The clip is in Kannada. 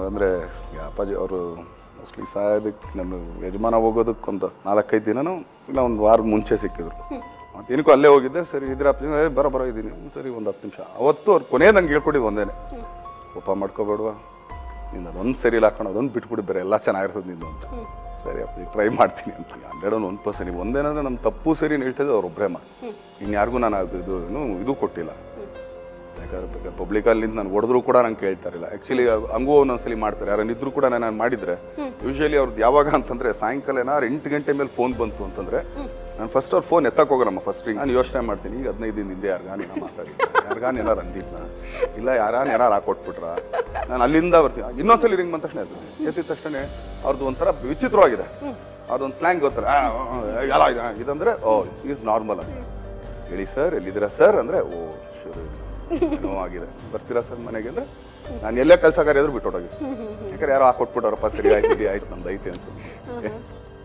ಅಂದರೆ ಅಪ್ಪಾಜಿ ಅವರು ಮೋಸ್ಟ್ಲಿ ಸಾಯೋದಕ್ಕೆ ನನ್ನ ಯಜಮಾನ ಹೋಗೋದಕ್ಕೆ ಒಂದು ನಾಲ್ಕೈದು ದಿನನೂ ಇಲ್ಲ ಒಂದು ವಾರದ ಮುಂಚೆ ಸಿಕ್ಕಿದ್ರು ಮತ್ತೆ ಏನಕ್ಕೂ ಅಲ್ಲೇ ಹೋಗಿದ್ದೆ ಸರಿ ಇದ್ರ ಅಪ್ಪಾಜಿ "ಏ, ಬರೋ ಬರೋ ಇದ್ದೀನಿ ಸರಿ ಒಂದು ಹತ್ತು ನಿಮಿಷ ಅವತ್ತು ಅವ್ರು ಕೊನೆ ನಂಗೆ ಹೇಳ್ಕೊಟ್ಟಿದ್ದು ಒಂದೇನೆ ಒಪ್ಪ ಮಾಡ್ಕೋಬೇಡವಾ ನೀನು ಅದೊಂದು ಸರಿ ಇಲ್ಲ ಹಾಕೊಂಡು ಅದೊಂದು ಬಿಟ್ಬಿಟ್ಟು ಬೇರೆ ಎಲ್ಲ ಚೆನ್ನಾಗಿರ್ತದೆ ನಿಂದು ಅಂತ ಸರಿ ಅಪ್ಪ ಟ್ರೈ ಮಾಡ್ತೀನಿ ಅಂತ ಹಂಡ್ರೆಡ್ ಒಂದು ಒಂದು ಪರ್ಸೆಂಟ್ ಒಂದೇನಂದ್ರೆ ನಮ್ಮ ತಪ್ಪು ಸರಿ ಹೇಳ್ತಿದ್ದೆ ಅವ್ರೊಬ್ಬರೇ ಮಾ ಇನ್ಯಾರಿಗೂ ನಾನು ಅದು ಇದು ಏನು ಇದು ಕೊಟ್ಟಿಲ್ಲ ಯಾಕಂದ್ರೆ ಪಬ್ಲಿಕಲ್ಲಿ ನಿಂತು ನಾನು ಹೊಡೆದ್ರು ಕೂಡ ನಂಗೆ ಕೇಳ್ತಾರಿಲ್ಲ ಆ್ಯಕ್ಚುಲಿ ಹಂಗೂ ಒಂದೊಂದ್ಸಲಿ ಮಾಡ್ತಾರೆ ಯಾರನ್ನ ಇದ್ರು ಕೂಡ ನಾನು ಮಾಡಿದ್ರೆ ಯೂಶಲಿ ಅವ್ರದ್ದು ಯಾವಾಗ ಅಂತಂದ್ರೆ ಸಾಯಂಕಾಲ ಏನಾದ್ರು ಎಂಟು ಗಂಟೆ ಮೇಲೆ ಫೋನ್ ಬಂತು ಅಂತಂದ್ರೆ ನಾನು ಫಸ್ಟ್ ಅವ್ರ ಫೋನ್ ಎತ್ತಕ್ಕೆ ಹೋಗೋಣಮ್ಮ ಫಸ್ಟ್ ನಾನು ಯೋಚನೆ ಮಾಡ್ತೀನಿ ಈಗ ಹದಿನೈದು ದಿನ ಹಿಂದೆ ಯಾರಿಗಾನ ಏನೋ ಮಾತಾಡಿದ್ದೆ ಯಾರಿಗಾನ ಏನಾರು ಅಂದಿದ್ನ ಇಲ್ಲ ಯಾರಾನ ಏನಾರು ಹಾಕೊಟ್ಬಿಟ್ರ ನಾನು ಅಲ್ಲಿಂದ ಬರ್ತೀನಿ ಇನ್ನೊಂದ್ಸಲಿ ರಿಂಗ್ ಬಂದ ತಕ್ಷಣ ಎತ್ತೀನಿ. ಎತ್ತಿದ ತಕ್ಷಣ ಅವ್ರದ್ದು ಒಂಥರ ವಿಚಿತ್ರವಾಗಿದೆ ಅವ್ರದ್ದೊಂದು ಸ್ಲ್ಯಾಂಗ್ ಗೊತ್ತಾರೆ ಆ, ಆ, ಆ, ಎಲ್ಲ ಇದೆ ಇದಂದ್ರೆ ಓ ಈಸ್ ನಾರ್ಮಲ್ ಅಂತ ಹೇಳಿ ಸರ್ ಎಲ್ಲಿದ್ದೀರಾ ಸರ್ ಅಂದ್ರೆ ಓ ಶುರು ಏನೋ ಆಗಿದೆ ಬರ್ತೀರಾ ಸರ್ ಮನೆಗೆ ಅಂದ್ರೆ ನಾನು ಎಲ್ಲೇ ಕೆಲಸ ಕಾರ್ಯ ಆದ್ರೂ ಬಿಟ್ಟೊಡೋಗಿ ಯಾಕಂದ್ರೆ ಯಾರೋ ಹಾಕೊಟ್ಬಿಟ್ಟವ್ರಪ್ಪ ಸರಿ ಆಯ್ತು ಇದು ಆಯ್ತು ನಮ್ದು ಐತೆ ಅಂತ